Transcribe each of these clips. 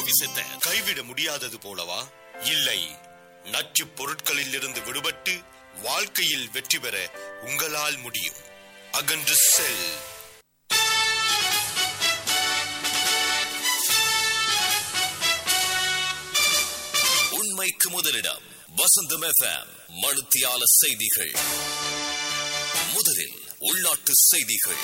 விசத்த கைவிட முடியாதது போலவா இல்லை நச்சுப் பொருட்களில் இருந்து விடுபட்டு வாழ்க்கையில் வெற்றி பெற உங்களால் முடியும் அகன்று செல் உண்மைக்கு முதலிடம் வசந்தம் எஃப்எம் மனுத்தியால செய்திகள் முதலில் உள்நாட்டு செய்திகள்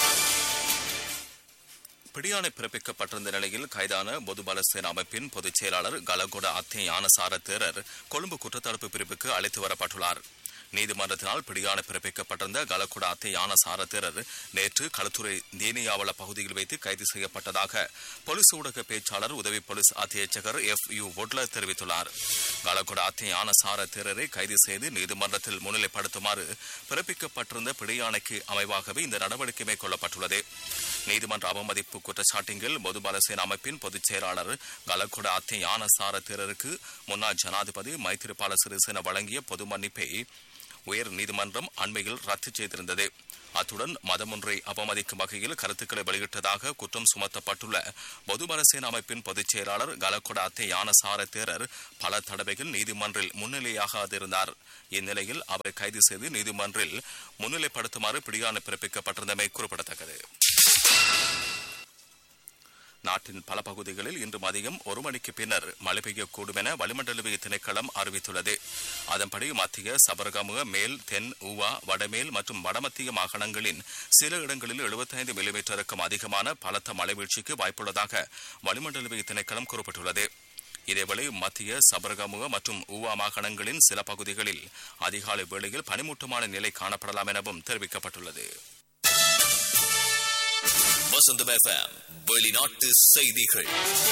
பிடியாணை பிறப்பிக்கப்பட்டிருந்த நிலையில் கைதான பொதுபல சேனா அமைப்பின் பொதுச் செயலாளர் கலகொட அத்தே ஞானசார தேரர் கொழும்பு குற்றத்தடுப்பு பிரிவுக்கு அழைத்து வரப்பட்டுள்ளார் நீதிமன்றத்தினால் பிடியாணை பிறப்பிக்கப்பட்டிருந்த கலகுட அத்தே ஞானசார தேரர் நேற்று களுத்துறை தேனியாவள பகுதியில் வைத்து கைது செய்யப்பட்டதாக போலீஸ் ஊடக பேச்சாளர் உதவி போலீஸ் அத்தியட்சகர் எஃப் யு ஒட்லர் தெரிவித்துள்ளார் கலகுட அத்தே ஞானசார தேரரை கைது செய்து நீதிமன்றத்தில் முன்னிலைப்படுத்துமாறு பிறப்பிக்கப்பட்டிருந்த பிடியாணைக்கு அமைவாகவே இந்த நடவடிக்கை மேற்கொள்ளப்பட்டுள்ளது நீதிமன்ற அவமதிப்பு குற்றச்சாட்டில் பொதுபலசேன அமைப்பின் பொதுச் செயலாளர் கலகுட அத்தே ஞானசார தேரருக்கு முன்னாள் ஜனாதிபதி மைத்திரிபால சிறிசேன வழங்கிய பொது மன்னிப்பை உயர் நீதிமன்றம் அண்மையில் ரத்து செய்திருந்தது அத்துடன் மதமொன்றை அவமதிக்கும் வகையில் கருத்துக்களை வெளியிட்டதாக குற்றம் சுமத்தப்பட்டுள்ள பொதுபலசேன அமைப்பின் பொதுச் செயலாளர் கலகொட அத்தே யானசார தேரர் பல தடவைகள் நீதிமன்றில் முன்னிலையாகாதிருந்தார் இந்நிலையில் அவரை கைது செய்து நீதிமன்றில் முன்னிலைப்படுத்துமாறு பிடியாணை பிறப்பிக்கப்பட்டிருந்தமை குறிப்பிடத்தக்கது நாட்டின் பல பகுதிகளில் இன்று மதியம் ஒரு மணிக்கு பின்னர் மழை பெய்யக்கூடும் என வளிமண்டலவிய திணைக்களம் அறிவித்துள்ளது அதன்படி மத்திய சபரகமுக மேல் தென் ஊவா வடமேல் மற்றும் வடமத்திய மாகாணங்களின் சில இடங்களில் 75 மில்லிமீட்டருக்கும் அதிகமான பலத்த மழை வீழ்ச்சிக்கு வாய்ப்புள்ளதாக வளிமண்டலவிய திணைக்களம் குறிப்பிட்டுள்ளது இதேவேளை மத்திய சபரகமுக மற்றும் ஊவா மாகாணங்களின் சில பகுதிகளில் அதிகாலை வேளையில் பனிமூட்டமான நிலை காணப்படலாம் எனவும் தெரிவிக்கப்பட்டுள்ளது வசந்தம் எஃப்எம் வெளிநாட்டு செய்திகள்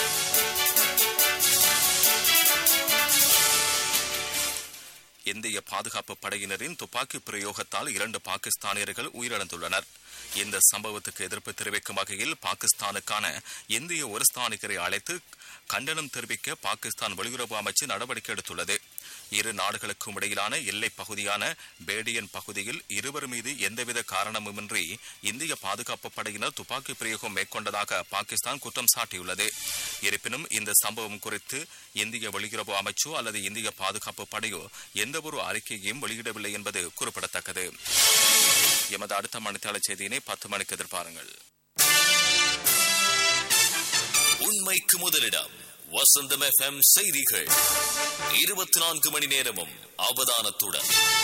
இந்திய பாதுகாப்பு படையினரின் துப்பாக்கி பிரயோகத்தால் இரண்டு பாகிஸ்தானியர்கள் உயிரிழந்துள்ளனர் இந்த சம்பவத்துக்கு எதிர்ப்பு தெரிவிக்கும் வகையில் பாகிஸ்தானுக்கான இந்திய ஒரு ஸ்தானிகரை அழைத்து கண்டனம் தெரிவிக்க பாகிஸ்தான் வெளியுறவு அமைச்சு நடவடிக்கை எடுத்துள்ளது இரு நாடுகளுக்கும் இடையிலான எல்லைப் பகுதியான பேடியன் பகுதியில் இருவர் மீது எந்தவித காரணமுமின்றி இந்திய பாதுகாப்பு படையினர் துப்பாக்கி பிரயோகம் மேற்கொண்டதாக பாகிஸ்தான் குற்றம் சாட்டியுள்ளது இருப்பினும் இந்த சம்பவம் குறித்து இந்திய வெளியுறவு அமைச்சோ அல்லது இந்திய பாதுகாப்பு படையோ எந்தவொரு அறிக்கையையும் வெளியிடவில்லை என்பது குறிப்பிடத்தக்கது எமது அடுத்த மணித்தாளர் செய்தியினை பத்து மணிக்கு எதிர்பாருங்கள் உண்மைக்கு முதலிடம் வசந்தம் எஃப்எம் செய்திகள் இருபத்தி நான்கு மணி நேரமும் அவதானத்துடன்